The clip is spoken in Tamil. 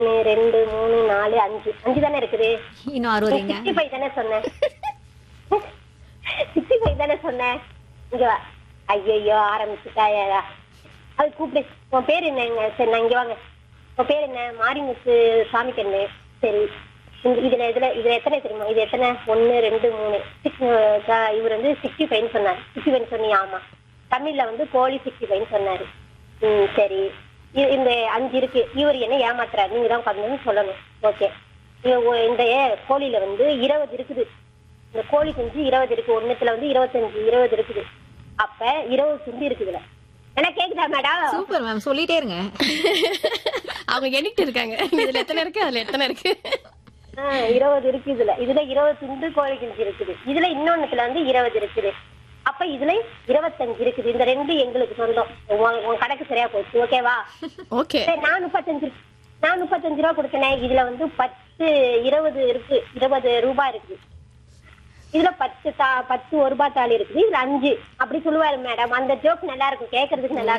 ஒண்ணு, ரெண்டு மூணு நாலு அஞ்சு அஞ்சு தானே இருக்குது இன்னும் அறுபதுங்க சிக்ஸ்டி ஃபைவ் தானே சொன்னேன் சிக்ஸ்டி ஃபைவ் தானே சொன்னேன் இங்க வா ஐயோ ஆரம்பிச்சுட்டாயா அது கூப்பிடு உன் பேர் என்னங்க சரி நான் இங்க வாங்க உன் பேர் என்ன மாரிமுத்து சாமி கண்ணு சரி இந்த இதுல இதுல இதுல எத்தனை தெரியுமா இது எத்தனை ஒன்னு ரெண்டு மூணு சிக்ஸ் இவர் வந்து சிக்ஸ்டி ஃபைவ் சொன்னார் சிக்ஸ்டி ஃபைவ் சொன்னீங்க ஆமா தமிழ்ல வந்து கோழி சிக்ஸ்டி ஃபைவ் சொன்னாரு ம் சரி இ- இந்த அஞ்சு இருக்கு இவர் என்ன ஏமாத்துறாரு நீங்க தான் உட்காந்து சொல்லணும் ஓகே இந்த கோழியில வந்து இருபது இருக்குது இந்த கோழி குஞ்சு இருபது இருக்கு ஒண்ணுத்துல வந்து இருபத்தஞ்சு இருபது இருக்குது அப்ப இருபது குஞ்சு இருக்குதுல என்ன கேக்குதா மேடம் சூப்பர் மேம் சொல்லிட்டே இருங்க அவங்க எண்ணிட்டு இருக்காங்க இதுல எத்தனை இருக்கு அதுல எத்தனை இருக்கு ஆஹ் இருபது இருக்கு இதுல இதுல இருபது துண்டு கோழி குஞ்சு இருக்குது இதுல இன்னொன்னுத்துல வந்து இருபது இருக்குது அப்ப இதுல இருபத்தஞ்சு இருக்குது இந்த ரெண்டு எங்களுக்கு சொந்தம் உன் உன் கணக்கு சரியா போச்சு ஓகேவா ஓகே சரி நான் முப்பத்தஞ்சு நான் முப்பத்தஞ்சு ரூபா கொடுத்தேனே இதுல வந்து பத்து இருபது இருக்கு இருபது ரூபாய் இருக்குது இதுல பத்து தா பத்து ஒரு ரூபாய் தாலி இருக்குது இதுல அஞ்சு அப்படி சொல்லுவாரு மேடம் அந்த ஜோக் நல்லா இருக்கும் கேக்குறதுக்கு நல்லா